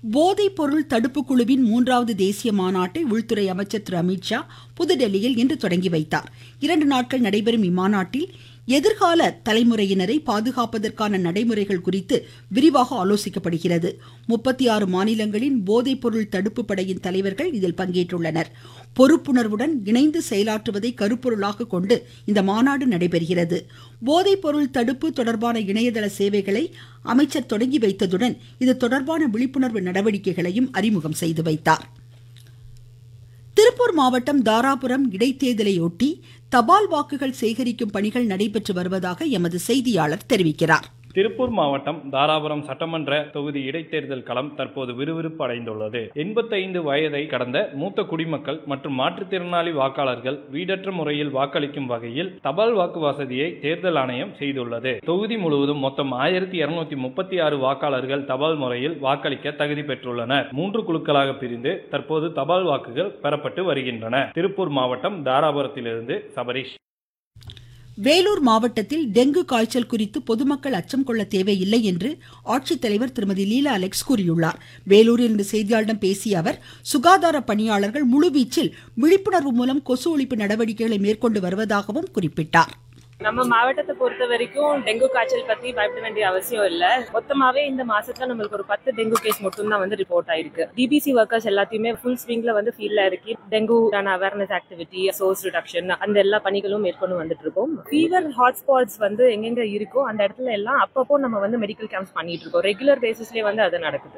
போதைப் பொருள் தடுப்பு குழுவின் மூன்றாவது தேசிய மாநாட்டை உள்துறை அமைச்சர் திரு அமித்ஷா புதுடெல்லியில் இன்று தொடங்கி வைத்தார் இரண்டு நாட்கள் நடைபெறும் இம்மாநாட்டில் எதிர்கால தலைமுறையினரை பாதுகாப்பதற்கான நடைமுறைகள் குறித்து விரிவாக ஆலோசிக்கப்படுகிறது முப்பத்தி ஆறு மாநிலங்களின் போதைப் பொருள் தடுப்பு படையின் தலைவர்கள் இதில் பங்கேற்றுள்ளனர் பொறுப்புணர்வுடன் இணைந்து செயலாற்றுவதை கருப்பொருளாக கொண்டு இந்த மாநாடு நடைபெறுகிறது போதைப் பொருள் தடுப்பு தொடர்பான இணையதள சேவைகளை அமைச்சர் தொடங்கி வைத்ததுடன் இது தொடர்பான விழிப்புணர்வு நடவடிக்கைகளையும் அறிமுகம் செய்து வைத்தார் திருப்பூர் மாவட்டம் தாராபுரம் இடைத்தேர்தலையொட்டி தபால் வாக்குகள் சேகரிக்கும் பணிகள் நடைபெற்று வருவதாக எமது செய்தியாளர் தெரிவிக்கிறார் திருப்பூர் மாவட்டம் தாராபுரம் சட்டமன்ற தொகுதி இடைத்தேர்தல் களம் தற்போது விறுவிறுப்பு அடைந்துள்ளது எண்பத்தைந்து வயதை கடந்த மூத்த குடிமக்கள் மற்றும் மாற்றுத்திறனாளி வாக்காளர்கள் வீடற்ற முறையில் வாக்களிக்கும் வகையில் தபால் வாக்கு வசதியை தேர்தல் ஆணையம் செய்துள்ளது தொகுதி முழுவதும் மொத்தம் ஆயிரத்தி இருநூத்தி முப்பத்தி ஆறு வாக்காளர்கள் தபால் முறையில் வாக்களிக்க தகுதி பெற்றுள்ளனர் மூன்று குழுக்களாக பிரிந்து தற்போது தபால் வாக்குகள் பெறப்பட்டு வருகின்றன திருப்பூர் மாவட்டம் தாராபுரத்திலிருந்து சபரீஷ் வேலூர் மாவட்டத்தில் டெங்கு காய்ச்சல் குறித்து பொதுமக்கள் அச்சம் கொள்ள தேவையில்லை என்று ஆட்சித்தலைவர் திருமதி லீலா அலெக்ஸ் கூறியுள்ளார் வேலூரில் இன்று செய்தியாளர்களிடம் பேசிய அவர் சுகாதார பணியாளர்கள் முழுவீச்சில் விழிப்புணர்வு மூலம் கொசு ஒழிப்பு நடவடிக்கைகளை மேற்கொண்டு வருவதாகவும் குறிப்பிட்டார் நம்ம மாவட்டத்தை பொறுத்த வரைக்கும் டெங்கு காய்ச்சல் பத்தி பயப்பட வேண்டிய அவசியம் இல்ல மொத்தமாவே இந்த மாசத்துல நம்மளுக்கு ஒரு பத்து டெங்கு கேஸ் மட்டும் தான் வந்து ரிப்போர்ட் ஆயிருக்கு டிபிசி ஒர்க்கர்ஸ் எல்லாத்தையுமே ஃபுல் ஸ்விங்ல வந்து ஃபீல்ட்ல இருக்கு dengue awareness activity source reduction அந்த எல்லா பணிகளும் மேற்கொண்டு வந்துட்டு இருக்கோம் ஃபீவர் ஹாட்ஸ்பாட்ஸ் வந்து எங்கெங்க இருக்கோ அந்த இடத்துல எல்லாம் அப்பப்போ நம்ம வந்து மெடிக்கல் கேம்ப்ஸ் பண்ணிட்டு இருக்கோம் ரெகுலர் பேசிஸ்லயே வந்து அது நடக்குது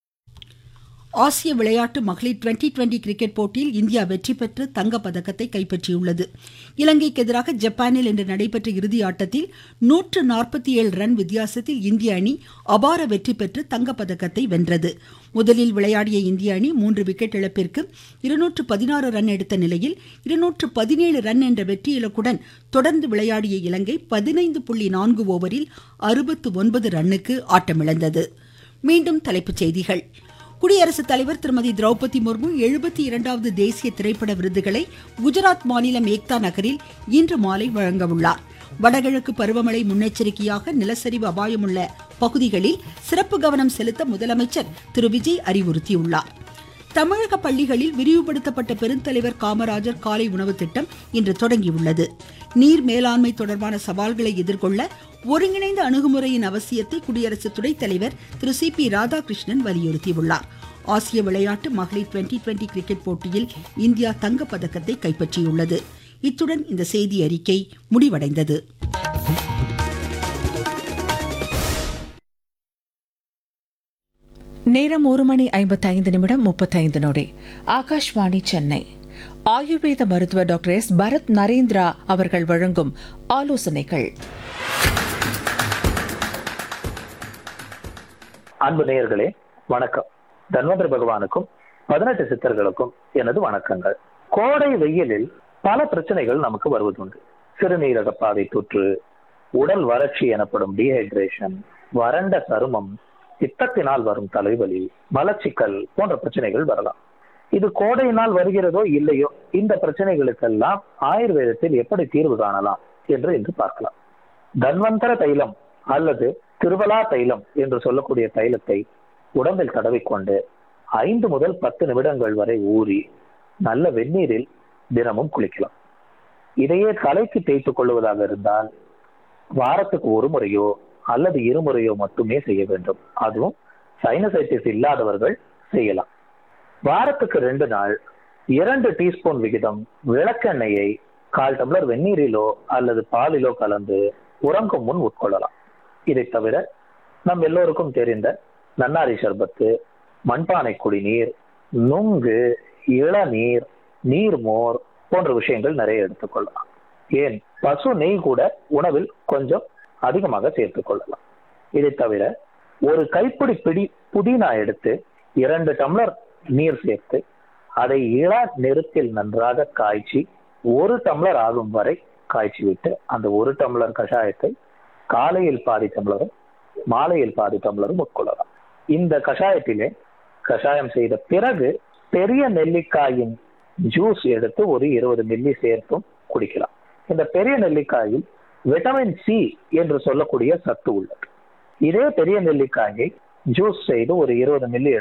ஆசிய விளையாட்டு மகளிர் டுவெண்டி டுவெண்டி கிரிக்கெட் போட்டியில் இந்தியா வெற்றி பெற்று தங்கப் பதக்கத்தை கைப்பற்றியுள்ளது இலங்கைக்கு எதிராக ஜப்பானில் இன்று நடைபெற்ற இறுதி ஆட்டத்தில் நூற்று நாற்பத்தி ஏழு ரன் வித்தியாசத்தில் இந்திய அணி அபார வெற்றி பெற்று தங்கப் பதக்கத்தை வென்றது முதலில் விளையாடிய இந்திய அணி மூன்று விக்கெட் இழப்பிற்கு இருநூற்று பதினாறு ரன் எடுத்த நிலையில் இருநூற்று பதினேழு ரன் என்ற வெற்றி இலக்குடன் தொடர்ந்து விளையாடிய இலங்கை பதினைந்து புள்ளி நான்கு ஓவரில் அறுபத்து ஒன்பது ரன்னுக்கு ஆட்டமிழந்தது மீண்டும் தலைப்புச் செய்திகள் குடியரசுத் தலைவர் திருமதி திரௌபதி முர்மு எழுபத்தி இரண்டாவது தேசிய திரைப்பட விருதுகளை குஜராத் மாநிலம் ஏக்தா நகரில் இன்று மாலை வழங்க வடகிழக்கு பருவமழை முன்னெச்சரிக்கையாக நிலச்சரிவு அபாயமுள்ள பகுதிகளில் சிறப்பு கவனம் செலுத்த முதலமைச்சர் திரு விஜய் அறிவுறுத்தியுள்ளார் தமிழக பள்ளிகளில் விரிவுபடுத்தப்பட்ட பெருந்தலைவர் காமராஜர் காலை உணவு திட்டம் இன்று தொடங்கியுள்ளது நீர் மேலாண்மை தொடர்பான சவால்களை எதிர்கொள்ள ஒருங்கிணைந்த அணுகுமுறையின் அவசியத்தை குடியரசு துணைத் தலைவர் திரு சி பி ராதாகிருஷ்ணன் வலியுறுத்தியுள்ளார் ஆசிய விளையாட்டு மகளிர் டுவெண்டி டுவெண்டி கிரிக்கெட் போட்டியில் இந்தியா தங்கப் பதக்கத்தை கைப்பற்றியுள்ளது இத்துடன் இந்த செய்தி அறிக்கை முடிவடைந்தது நேரம் ஒரு மணி ஐம்பத்தைந்து நிமிடம் முப்பத்தைந்து நொடி ஆகாஷ்வாணி சென்னை ஆயுர்வேத மருத்துவர் டாக்டர் எஸ் பரத் நரேந்திரா அவர்கள் வழங்கும் ஆலோசனைகள் அன்பு நேயர்களே வணக்கம் தன்வந்திர பகவானுக்கும் பதினெட்டு சித்தர்களுக்கும் எனது வணக்கங்கள் கோடை வெயிலில் பல பிரச்சனைகள் நமக்கு வருவதுண்டு சிறுநீரக பாதை தொற்று உடல் வறட்சி எனப்படும் டீஹைட்ரேஷன் வறண்ட சருமம் பித்தத்தினால் வரும் தலைவலி மலச்சிக்கல் போன்ற பிரச்சனைகள் வரலாம் இது கோடையினால் வருகிறதோ இல்லையோ இந்த பிரச்சனைகளுக்கெல்லாம் ஆயுர்வேதத்தில் எப்படி தீர்வு காணலாம் என்று இன்று பார்க்கலாம் தன்வந்தர தைலம் அல்லது திருவலா தைலம் என்று சொல்லக்கூடிய தைலத்தை உடம்பில் தடவிக்கொண்டு ஐந்து முதல் பத்து நிமிடங்கள் வரை ஊறி நல்ல வெந்நீரில் தினமும் குளிக்கலாம் இதையே தலைக்கு தேய்த்துக் கொள்வதாக இருந்தால் வாரத்துக்கு ஒரு முறையோ அல்லது இருமுறையோ மட்டுமே செய்ய வேண்டும் அதுவும் சைனசைட்டிஸ் இல்லாதவர்கள் செய்யலாம் வாரத்துக்கு ரெண்டு நாள் இரண்டு டீஸ்பூன் விகிதம் விளக்கெண்ணெயை கால் டம்ளர் வெந்நீரிலோ அல்லது பாலிலோ கலந்து உறங்கும் முன் உட்கொள்ளலாம் இதை தவிர நம் எல்லோருக்கும் தெரிந்த நன்னாரி சர்பத்து மண்பானை குடிநீர் நுங்கு இளநீர் நீர்மோர் போன்ற விஷயங்கள் நிறைய எடுத்துக்கொள்ளலாம் ஏன் பசு நெய் கூட உணவில் கொஞ்சம் அதிகமாக சேர்த்துக் கொள்ளலாம் இதை தவிர ஒரு கைப்பிடி பிடி புதினா எடுத்து இரண்டு டம்ளர் நீர் சேர்த்து அதை இள நெருப்பில் நன்றாக காய்ச்சி ஒரு டம்ளர் ஆகும் வரை காய்ச்சி விட்டு அந்த ஒரு டம்ளர் கஷாயத்தை காலையில் பாதி டம்ளரும் மாலையில் பாதி டம்ளரும் உட்கொள்ளலாம் இந்த கஷாயத்திலே கஷாயம் செய்த பிறகு பெரிய நெல்லிக்காயின் ஜூஸ் எடுத்து ஒரு இருபது மில்லி சேர்த்தும் குடிக்கலாம் இந்த பெரிய நெல்லிக்காயில் விட்டமின் சி என்று சொல்லக்கூடிய சத்து உள்ளது இதே பெரிய நெல்லிக்காயை ஜூஸ் செய்து ஒரு இருபது மில்லி